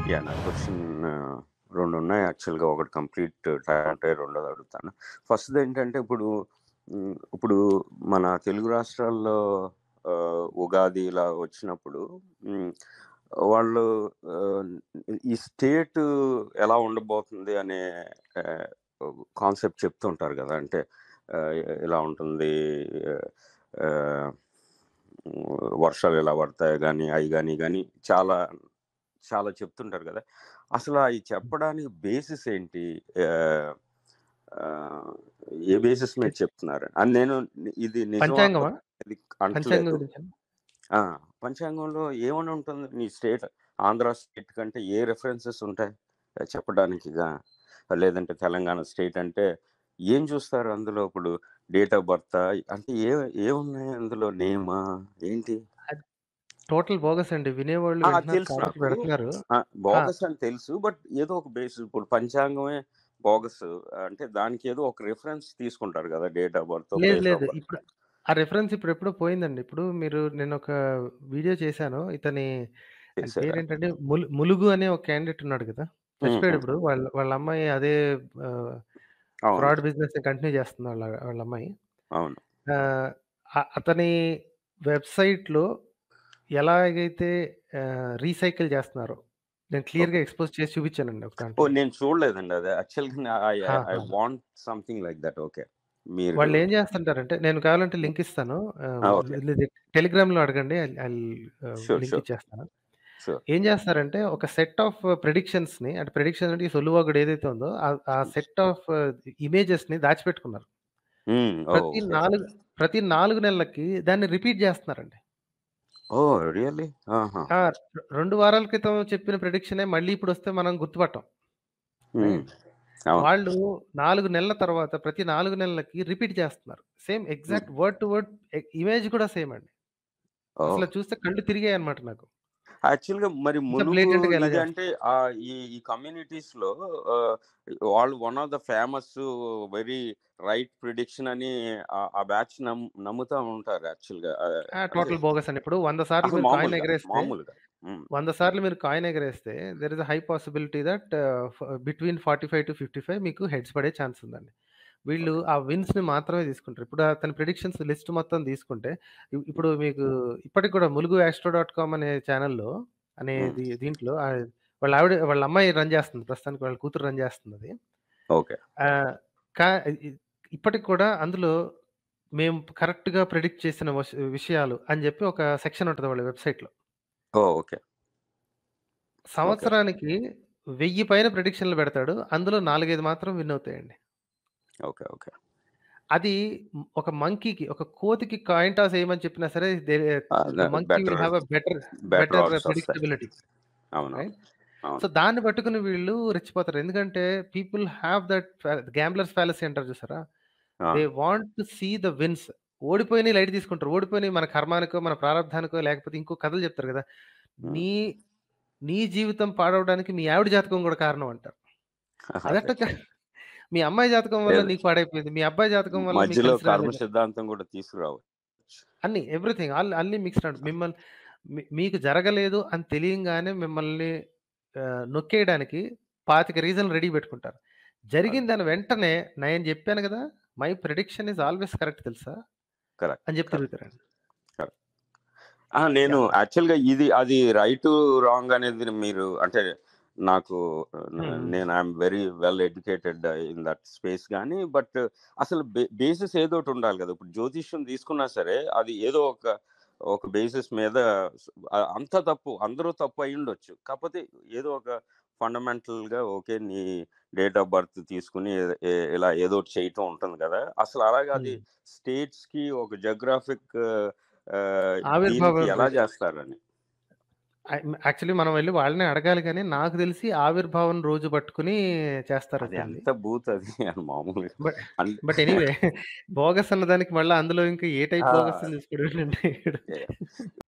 Yeah! నా question 2 ఉన్నాయి. యాక్చువల్‌గా ఒకటి కంప్లీట్ టైమ్ ఉంటే రెండోది అడుగుతాను. ఫస్ట్‌దేంటంటే ఇప్పుడు హ్మ్, ఇప్పుడు మన తెలుగు రాష్ట్రాల్లో ఆహ్, ఉగాది ఇలా వచ్చినప్పుడు హ్మ్, వాళ్ళు ఆహ్, ఈ స్టేట్ ఎలా ఉండబోతుంది అనే ఆహ్, కాన్సెప్ట్ చెప్తూ ఉంటారు గదా! అంటే ఆహ్, ఇలా ఉంటుంది ఆహ్, వర్షాలు ఎలా పడతాయి గానీ, అయి గాని, గాని చాలా చాలా చెప్తుంటారు గదా! అసలు అయి చెప్పడానికి బేసిస్ ఏంటి? ఆహ్, ఆహ్, ఏ బేసిస్ మీద చెప్తున్నారు? అని నేను ఇది నిజమా పంచాంగమా? ఇది పంచాంగం అంటలేదు. గురించా? ఆ! పంచాంగంలో ఏమని ఉంటుంది? నీ స్టేట్ ఆంధ్ర స్టేట్ కంటే ఏ రిఫరెన్సెస్ ఉంటాయి చెప్పడానికిగా? లేదంటే తెలంగాణ స్టేట్ అంటే ఏం చూస్తారు అందులో? ఇప్పుడు డేట్ ఆఫ్ బర్తా? అంటే ఏ ఏమున్నాయి అందులో? నేమా? ఏంటి? అది టోటల్ బోగస్ అండి. వినేవాళ్ళు ఆ! వింటున్నారు తెలుసు కాబట్టి నాకు. పెడుతున్నారు. ఆ! ఆ! బోగస్ అని తెలుసు. బట్ ఏదో ఒక బేసిస్ ఇప్పుడు పంచాంగమే బోగస్ అంటే దానికి ఏదో ఒక రిఫరెన్స్ తీసుకుంటారు గదా! డేట్ ఆఫ్ బర్తో, లేదు, ప్లేస్ ఆఫ్ లేదు. బర్త్. ఇప్పుడు ఆ రిఫరెన్స్ ఇప్పుడెప్పుడో పోయిందండి. ఇప్పుడు మీరు నేనొక వీడియో చేశాను. ఇతని ఆయన చేసారా? పేరేంటంటే ములు ములుగు అనే ఒక క్యాండిడేట్ ఉన్నాడు గదా! హ్మ్. హ్మ్. చచ్చిపోయాడిప్పుడు. వాళ్ళ వాళ్ళ అమ్మాయి అదే ఆహ్, అవును. ఫ్రాడ్ బిజినెస్‌ని కంటిన్యూ చేస్తుంది వాళ్ళ వాళ్ళ అమ్మాయి. అవును. ఆహ్, అ అతని వెబ్‌సైట్‌లో ఎలాగైతే ఆహ్, రీసైకిల్ చేస్తున్నారో నేను ఓకే. క్లియర్‌గా ఎక్స్‌పోజ్ చేసి చూపించానండి ఒక ఓహ్! దాంట్లో. నేను చూడలేదండి అది. యాక్చువల్‌గా I I I aha! Want something like that. Okay. మీరు వాళ్ళేం చేస్తుంటారంటే నేను కావాలంటే హ్మ్. లింక్ ఇస్తాను. ఆహ్, ఆ! ఓకే. ఇది టెలిగ్రామ్‌లో అడగండి. I'll I'll ah, sure. Link sure. ఇచ్చేస్తాను. షూర్. ఏం చేస్తారంటే ఒక సెట్ ఆఫ్ ప్రిడిక్షన్స్‌ని అంటే ప్రిడిక్షన్ అంటే ఈ సొల్లువాగుడు ఏదైతే ఉందో ఆ ఆ హ్మ్. సెట్ ఆఫ్ ఇమేజెస్‌ని దాచిపెట్టుకున్నారు. హ్మ్. ఓహ్! ప్రతి ఓకే. 4 ప్రతి 4 నెలలకి దాన్ని రిపీట్ చేస్తున్నారండి. ఓహ్! రియల్లీ? ఆహా! ఆ! 2 వారాల క్రితం చెప్పిన ప్రిడిక్షనే మళ్ళీ ఇప్పుడొస్తే మనం గుర్తుపట్టం. హ్మ్. రైట్? అవును. వాళ్ళు 4 నెలల తర్వాత ప్రతి 4 నెలలకి రిపీట్ చేస్తున్నారు. Same hmm. Exact word to word a image కూడా సేమ్ అండి. ఓహ్! అసలు చూస్తే కళ్ళు తిరిగాయన్నమాట నాకు. యాక్చువల్‌గా మరి ఇంత ములుగు బ్లేటెంట్‌గా ఎలా ఇది అంటే చేస్తారు? ఆహ్, ఈ ఈ కమ్యూనిటీస్‌లో ఆహ్, వాళ్ళు one of the famous very right prediction అని ఆహ్, ఆ బ్యాచ్ నమ్ నమ్ముతా ఉంటారు యాక్చువల్‌గా. ఆహ్, ఆ! అంటే టోటల్ బోగస్ అండి. ఇప్పుడు 100 సార్లు అసలు మీరు కాయిన్ మామూలుగా, ఎగరేస్తే మామూలుగా. హ్మ్. 100 సార్లు మీరు కాయిన్ ఎగరేస్తే there is a high possibility that ఫ బిట్వీన్ 45-55 మీకు హెడ్స్ పడే ఛాన్స్ ఉందండి. వీళ్ళు ఓకే. ఆ విన్స్‌ని మాత్రమే తీసుకుంటారు. ఇప్పుడు అతని ప్రిడిక్షన్స్ లిస్ట్ మొత్తం తీసుకుంటే ఇ ఇప్పుడు మీకు ఇప్పటికి కూడా ములుగు ఆస్ట్రో డాట్ కామ్ అనే ఛానెల్‌లో హ్మ్. అనేది దీంట్లో ఆహ్, వాళ్ళ ఆవిడ వాళ్ళ అమ్మాయి రన్ చేస్తుంది. ప్రస్తుతానికి వాళ్ళ కూతురు రన్ చేస్తుందది. ఓకే. ఆహ్, కా ఇ ఇప్పటికి కూడా అందులో మేము కరెక్ట్‌గా ప్రిడిక్ట్ చేసిన వష్ విషయాలు అని చెప్పి ఒక సెక్షన్ ఉంటది వాళ్ళ వెబ్‌సైట్‌లో. ఓహ్! ఓకే. ఓకే. సంవత్సరానికి 1000 పైన ప్రిడిక్షన్‌లు పెడతాడు. అందులో 4, 5 మాత్రం విన్ అవుతాయండి. ఓకే. ఓకే. అది మ్ ఒక మంకీకి, ఒక కోతికి కాయిన్ టాస్ ఎయమని చెప్పినా సరే they ah! The the monkey will better, have a better better better odds వస్తాయి. ప్రెడిక్టబిలిటీ. అవునవును. రైట్? సో, అవును. దాన్ని పట్టుకొని వీళ్ళు రెచ్చిపోతారు. ఎందుకంటే పీపుల్ హావ్ దట్ ఫా గ్యాంబ్లర్స్ ఫాలసీ అంటారు చూసారా? They ah! Want to see the wins. ఓడిపోయినయి లైట్ తీసుకుంటారు. ఓడిపోయినయి మన కర్మానికో, మన ప్రారబ్ధానికో లేకపోతే ఇంకో కథలు చెప్తారు కదా! హ్మ్. నీ నీ జీవితం పాడవడానికి మీ ఆవిడ జాతకం కూడా కారణం అంటారు. అదే. అదెట్ట క మీ అమ్మాయి జాతకం వల్ల లేదు. నీకు పాడైపోయింది. మీ అబ్బాయి జాతకం వల్ల మీకు మధ్యలో కలిసి కర్మ రాలేదు. సిద్ధాంతం కూడా తీసుకురావచ్చు. అన్నీ ఎవ్రీథింగ్ ఆల్ అన్నీ మిక్స్డ్ అండ్ మిమ్మల్ని మీ మీకు జరగలేదు అని తెలియంగానే మిమ్మల్ని ఆహ్, నొక్కేయడానికి 25 రీజన్‌లు రెడీ పెట్టుకుంటారు. అదే. జరిగిందని వెంటనే నేను చెప్పాను గదా! My prediction is always correct తెలుసా? కరెక్ట్. అని చెప్పి కరెక్ట్. తిరుగుతారండి. కరెక్ట్. ఆ! నేను యాహ్! యాక్చువల్‌గా ఇది అది రైటు, రాంగ్ అనేది మీరు అంటే నాకు న హ్మ్. హ్మ్. నేను I'm very well educated in that space గానీ, బట్ అసలు బే బేసిస్ ఏదోకటి ఉండాలి గదా! ఇప్పుడు జ్యోతిష్యం తీసుకున్నా సరే, అది ఏదో ఒక, ఒక బేసిస్ మీద స్ ఆహ్, అంతా తప్పు అందరూ తప్పు అయ్యుండొచ్చు. కాపోతే ఏదో ఒక ఫండమెంటల్‌గా ఓకే. నీ డేట్ ఆఫ్ బర్త్ తీసుకొని ఎ ఇలా ఏదోకటి చేయటం ఉంటుంది గదా! అసలు అలాగా అది హ్మ్. స్టేట్స్‌కి ఒక జియోగ్రాఫిక్ ఆహ్, దీనికి ఆవిర్భావం ఎలా రోజు. చేస్తారని? యాక్ యాక్చువల్లీ మనం వెళ్లి వాళ్ళనే అడగాలి గానీ, నాకు తెలిసి ఆవిర్భావం రోజు పట్టుకొని చేస్తారు అది ఇతనిది. ఎంత బూత్ అది మామూలుగా బట్ అన్ బట్ ఎనీవే బోగస్ అన్నదానికి మళ్ళా అందులో ఇంకా ఏ టైప్ ఆ! బోగస్ అని చూసుకోవడం ఏంటండి. యాహ్!